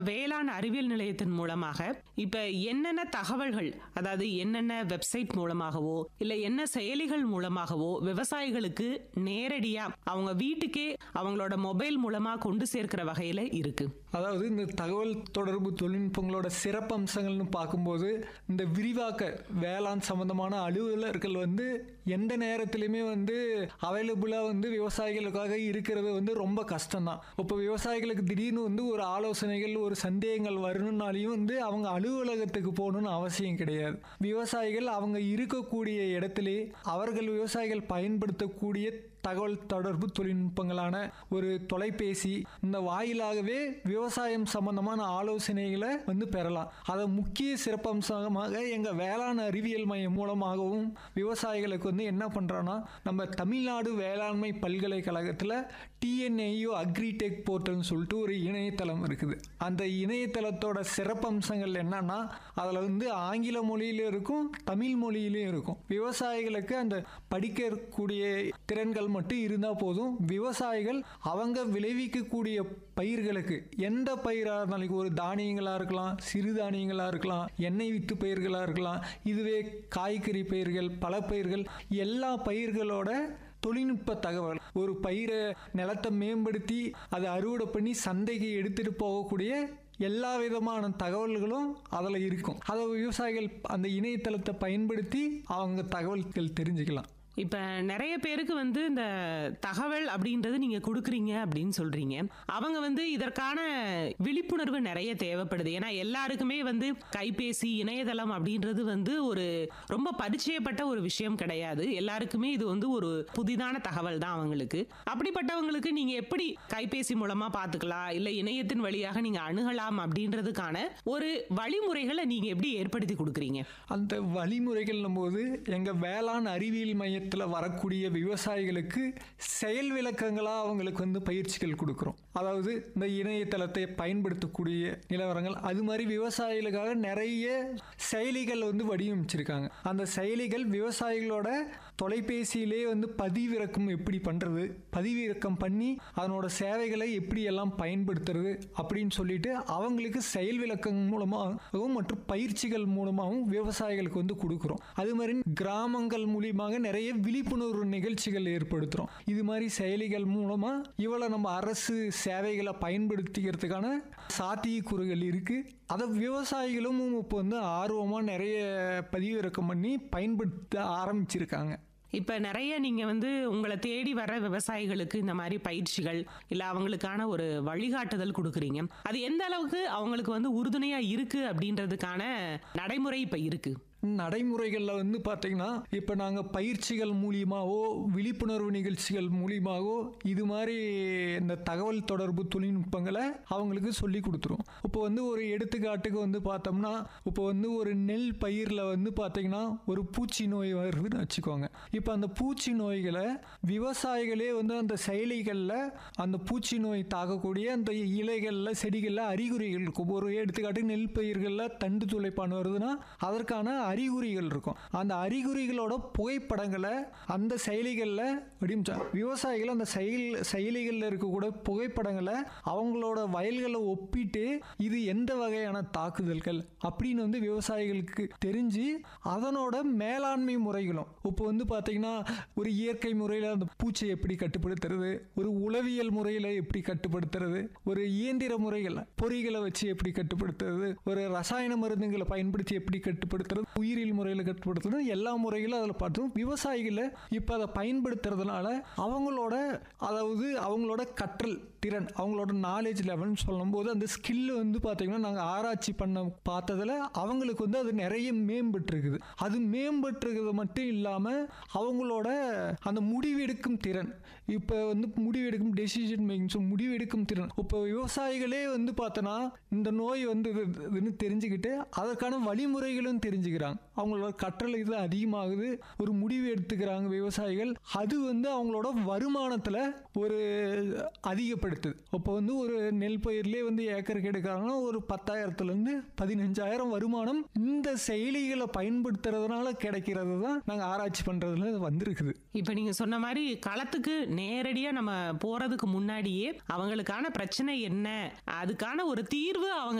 வேளாண் அறிவியல் நிலையத்தின் மூலமாக இப்ப என்னென்ன தகவல்கள் அதாவது என்னென்ன வெப்சைட் மூலமாகவோ இல்ல என்ன செயலிகள் மூலமாகவோ விவசாயிகளுக்கு நேரடியா அவங்க வீட்டுக்கே அவங்களோட மொபைல் மூலமா கொண்டு சேர்க்கிற வகையில இருக்கு அதாவது இந்த தகவல் தொடர்பு தொழில்நுட்பங்களோட சிறப்பம்சங்கள்னு பார்க்கும்போது இந்த விரிவாக்க வேளாண் சம்பந்தமான அலுவலர்கள் வந்து எந்த நேரத்திலுமே வந்து அவைலபிளாக வந்து விவசாயிகளுக்காக இருக்கிறது வந்து ரொம்ப கஷ்டம்தான் இப்போ விவசாயிகளுக்கு திடீர்னு வந்து ஒரு ஆலோசனைகள் ஒரு சந்தேகங்கள் வரணும்னாலையும் வந்து அவங்க அலுவலகத்துக்கு போகணும்னு அவசியம் கிடையாது விவசாயிகள் அவங்க இருக்கக்கூடிய இடத்திலே அவர்கள் விவசாயிகள் பயன்படுத்தக்கூடிய தகவல் தொடர்பு தொழில்நுட்பங்களான ஒரு தொலைபேசி இந்த வாயிலாகவே விவசாயம் சம்பந்தமான ஆலோசனைகளை வந்து பெறலாம் அதை முக்கிய சிறப்பம்சமாக எங்கள் வேளாண் அறிவியல் மையம் மூலமாகவும் விவசாயிகளுக்கு வந்து என்ன பண்ணுறோன்னா நம்ம தமிழ்நாடு வேளாண்மை பல்கலைக்கழகத்தில் டிஎன்ஐயோ அக்ரிடெக் போர்ட்டல்னு சொல்லிட்டு ஒரு இணையதளம் இருக்குது அந்த இணையதளத்தோட சிறப்பம்சங்கள் என்னன்னா அதில் வந்து ஆங்கில மொழியிலும் இருக்கும் தமிழ் மொழியிலும் இருக்கும் விவசாயிகளுக்கு அந்த படிக்கக்கூடிய திறன்கள் மட்டும் இருந்தால் போதும் விவசாயிகள் அவங்க விளைவிக்கக்கூடிய பயிர்களுக்கு எந்த பயிராக இருந்தாலும் ஒரு தானியங்களாக இருக்கலாம் சிறுதானியங்களாக இருக்கலாம் எண்ணெய் வித்து பயிர்களாக இருக்கலாம் இதுவே காய்கறி பயிர்கள் பல பயிர்கள் எல்லா பயிர்களோட தொழில்நுட்ப தகவல் ஒரு பயிரை நிலத்தை மேம்படுத்தி அதை அறுவடை பண்ணி சந்தைக்கு எடுத்துட்டு போகக்கூடிய எல்லா விதமான தகவல்களும் அதில் இருக்கும் அதை விவசாயிகள் அந்த இணையதளத்தை பயன்படுத்தி அவங்க தகவல்கள் தெரிஞ்சுக்கலாம் இப்ப நிறைய பேருக்கு வந்து இந்த தகவல் அப்படின்றது நீங்க கொடுக்குறீங்க அப்படின்னு சொல்றீங்க அவங்க வந்து இதற்கான விழிப்புணர்வு நிறைய தேவைப்படுது ஏன்னா எல்லாருக்குமே வந்து கைபேசி இணையதளம் அப்படின்றது வந்து ஒரு ரொம்ப பரிச்சயப்பட்ட ஒரு விஷயம் கிடையாது எல்லாருக்குமே இது வந்து ஒரு புதிதான தகவல் தான் அவங்களுக்கு அப்படிப்பட்டவங்களுக்கு நீங்க எப்படி கைபேசி மூலமா பாத்துக்கலாம் இல்ல இணையத்தின் வழியாக நீங்க அணுகலாம் அப்படின்றதுக்கான ஒரு வழிமுறைகளை நீங்க எப்படி ஏற்படுத்தி கொடுக்குறீங்க அந்த வழிமுறைகள் போது எங்கள் வேளாண் அறிவியல் மையத்தில் வரக்கூடிய விவசாயிகளுக்கு செயல் விளக்கங்களாக அவங்களுக்கு வந்து பயிற்சிகள் கொடுக்குறோம் அதாவது இந்த இணையதளத்தை பயன்படுத்தக்கூடிய நிலவரங்கள் அது மாதிரி விவசாயிகளுக்காக நிறைய செயலிகள் வந்து வடிவமைச்சிருக்காங்க அந்த செயலிகள் விவசாயிகளோட தொலைபேசியிலே வந்து பதிவிறக்கம் எப்படி பண்ணுறது பதிவிறக்கம் பண்ணி அதனோட சேவைகளை எப்படி எல்லாம் பயன்படுத்துறது அப்படின்னு சொல்லிட்டு அவங்களுக்கு செயல் விளக்கம் மூலமாகவும் மற்றும் பயிற்சிகள் மூலமாகவும் விவசாயிகளுக்கு வந்து கொடுக்குறோம் அது மாதிரி கிராமங்கள் மூலியமாக நிறைய விழிப்புணர்வு நிகழ்ச்சிகள் ஏற்படுத்துகிறோம் இது மாதிரி செயலிகள் மூலமாக இவ்வளோ நம்ம அரசு சேவைகளை பயன்படுத்திக்கிறதுக்கான சாத்தியக்கூறுகள் இருக்குது அதை விவசாயிகளும் இப்போ வந்து ஆர்வமாக நிறைய பதிவிறக்கம் பண்ணி பயன்படுத்த ஆரம்பிச்சிருக்காங்க இப்ப நிறைய நீங்க வந்து உங்களை தேடி வர விவசாயிகளுக்கு இந்த மாதிரி பயிற்சிகள் இல்ல அவங்களுக்கான ஒரு வழிகாட்டுதல் கொடுக்குறீங்க அது எந்த அளவுக்கு அவங்களுக்கு வந்து உறுதுணையா இருக்கு அப்படின்றதுக்கான நடைமுறை இப்ப இருக்கு நடைமுறைகளில் வந்து பார்த்தீங்கன்னா இப்போ நாங்கள் பயிற்சிகள் மூலியமாகவோ விழிப்புணர்வு நிகழ்ச்சிகள் மூலியமாகவோ இது மாதிரி இந்த தகவல் தொடர்பு தொழில்நுட்பங்களை அவங்களுக்கு சொல்லி கொடுத்துரும் இப்போ வந்து ஒரு எடுத்துக்காட்டுக்கு வந்து பார்த்தோம்னா இப்போ வந்து ஒரு நெல் பயிரில் வந்து பார்த்தீங்கன்னா ஒரு பூச்சி நோய் வருதுன்னு வச்சுக்கோங்க இப்போ அந்த பூச்சி நோய்களை விவசாயிகளே வந்து அந்த செயலிகளில் அந்த பூச்சி நோய் தாக்கக்கூடிய அந்த இலைகளில் செடிகளில் அறிகுறிகள் இருக்கும் ஒரு எடுத்துக்காட்டு நெல் பயிர்களில் தண்டு துளைப்பான் வருதுன்னா அதற்கான அறிகுறிகள் இருக்கும் அந்த அறிகுறிகளோட புகைப்படங்களை அந்த செயலிகளில் வடிவமைச்சா விவசாயிகள் அந்த செயல் செயலிகளில் இருக்கக்கூடிய புகைப்படங்களை அவங்களோட வயல்களை ஒப்பிட்டு இது எந்த வகையான தாக்குதல்கள் அப்படின்னு வந்து விவசாயிகளுக்கு தெரிஞ்சு அதனோட மேலாண்மை முறைகளும் இப்போ வந்து பார்த்தீங்கன்னா ஒரு இயற்கை முறையில் அந்த பூச்சியை எப்படி கட்டுப்படுத்துறது ஒரு உளவியல் முறையில் எப்படி கட்டுப்படுத்துறது ஒரு இயந்திர முறைகள் பொறிகளை வச்சு எப்படி கட்டுப்படுத்துறது ஒரு ரசாயன மருந்துகளை பயன்படுத்தி எப்படி கட்டுப்படுத்துறது உயிரியல் முறையில் கட்டுப்படுத்துறது எல்லா முறைகளும் அதில் பார்த்தோம் விவசாயிகளை இப்போ அதை பயன்படுத்துறதுனால அவங்களோட அதாவது அவங்களோட கற்றல் திறன் அவங்களோட நாலேஜ் லெவல்னு சொல்லும்போது அந்த ஸ்கில் வந்து பார்த்தீங்கன்னா நாங்கள் ஆராய்ச்சி பண்ண பார்த்ததில் அவங்களுக்கு வந்து அது நிறைய மேம்பட்டுருக்குது அது மேம்பட்டுருக்கிறது மட்டும் இல்லாமல் அவங்களோட அந்த முடிவெடுக்கும் திறன் இப்போ வந்து முடிவெடுக்கும் டெசிஷன் மேக்கிங் ஸோ முடிவெடுக்கும் திறன் இப்போ விவசாயிகளே வந்து பார்த்தோன்னா இந்த நோய் வந்து இது- இதுன்னு தெரிஞ்சுக்கிட்டு அதற்கான வழிமுறைகளும் தெரிஞ்சுக்கிறாங்க அவங்களோட கற்றல் இது அதிகமாகுது ஒரு முடிவு எடுத்துக்கிறாங்க விவசாயிகள் அது வந்து அவங்களோட வருமானத்தில் ஒரு அதிகப்படுத்துது அப்போ வந்து ஒரு நெல் பயிர்லேயே வந்து ஏக்கருக்கு எடுக்கிறாங்கன்னா ஒரு பத்தாயிரத்துலேருந்து பதினஞ்சாயிரம் வருமானம் இந்த செயலிகளை பயன்படுத்துறதுனால கிடைக்கிறது தான் நாங்கள் ஆராய்ச்சி பண்ணுறதுல வந்திருக்குது இப்ப நீங்க சொன்ன மாதிரி களத்துக்கு நேரடியா நம்ம போறதுக்கு முன்னாடியே அவங்களுக்கான பிரச்சனை என்ன அதுக்கான ஒரு தீர்வு அவங்க